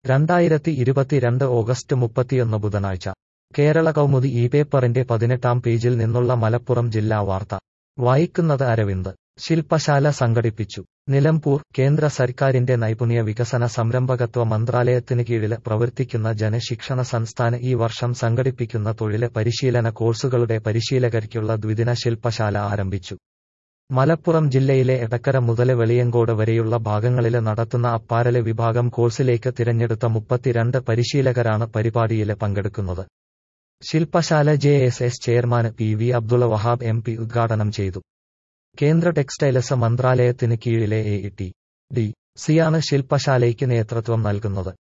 രണ്ടായിരത്തി ഇരുപത്തിരണ്ട് ഓഗസ്റ്റ് മുപ്പത്തിയൊന്ന് ബുധനാഴ്ച കേരള കൗമുദി ഈ പേപ്പറിന്റെ പതിനെട്ടാം പേജിൽ നിന്നുള്ള മലപ്പുറം ജില്ലാ വാർത്ത വായിക്കുന്നത് അരവിന്ദ് ശില്പശാല സംഘടിപ്പിച്ചു നിലമ്പൂർ കേന്ദ്ര സർക്കാരിന്റെ നൈപുണ്യ വികസന സംരംഭകത്വ മന്ത്രാലയത്തിന് കീഴിൽ പ്രവർത്തിക്കുന്ന ജനശിക്ഷണ സംസ്ഥാന ഈ വർഷം സംഘടിപ്പിക്കുന്ന തൊഴില് പരിശീലന കോഴ്സുകളുടെ പരിശീലകർക്കുള്ള ദ്വിദിന ശില്പശാല ആരംഭിച്ചു മലപ്പുറം ജില്ലയിലെ എടക്കര മുതൽ വെളിയങ്കോട് വരെയുള്ള ഭാഗങ്ങളില് നടത്തുന്ന അപ്പാരല് വിഭാഗം കോഴ്സിലേക്ക് തിരഞ്ഞെടുത്ത മുപ്പത്തിരണ്ട് പരിശീലകരാണ് പരിപാടിയില് പങ്കെടുക്കുന്നത് ശില്പശാല J S S chairman P V Abdulla Wahab M P ഉദ്ഘാടനം ചെയ്തു കേന്ദ്ര ടെക്സ്റ്റൈൽസ് മന്ത്രാലയത്തിന് കീഴിലെ എ ടി ഡി സിയാണ് ശില്പശാലയ്ക്ക് നേതൃത്വം നൽകുന്നത്